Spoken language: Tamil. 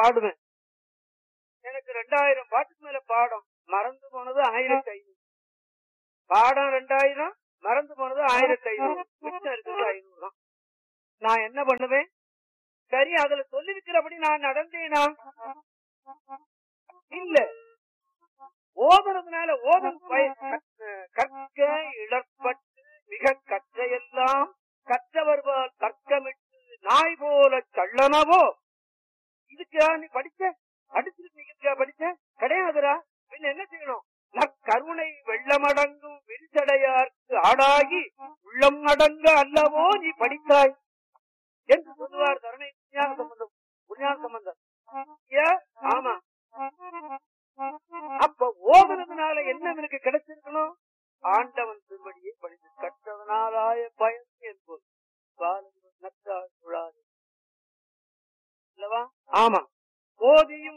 பாடுவேன் எனக்கு ரெண்டாயிரம் பாட்டுக்கு மேல பாடம் மறந்து போனது ஆயிரத்தி ஐநூறு பாடம் ரெண்டாயிரம் மறந்து போனது ஆயிரத்தி ஐநூறு மிச்சம் இருக்கிறது ஐநூறு தான் நான் என்ன பண்ணுவேன் சரி அதுல சொல்லிருக்கிறபடி நான் நடந்தேனா இல்ல ஓதுனதுனால ஓதும் பய- கற்க- கற்க இழற்பட்டு மிக கற்றையெல்லாம் கற்றவர்பால் கற்கமிட்டு நாய் போல சள்ளனவோ இதுக்கா நீ படிச்ச அடிச்சுட்டு நீங்க படிச்ச கிடையாதுடா பின்ன என்ன செய்யணும் நற்கருணை வெள்ளமடங்கும் விரிசடையார்க்கு ஆடாகி உள்ளம் அடங்க அல்லவோ நீ படித்தாய் என்று சொல்லுவார் தரணை புண்ணியான சம்பந்தம் புண்ணியான சம்பந்தம் ஏன்? ஆமா அப்ப ஓதுனதுனால என்ன எனக்கு கிடைச்சிருக்கணும் ஆண்டவன் திருவடியை படித்து கற்றவனாலாய பயன் என்பது பாலன் நற்றார் சுழாது அல்லவா ஆமா ஓதியும்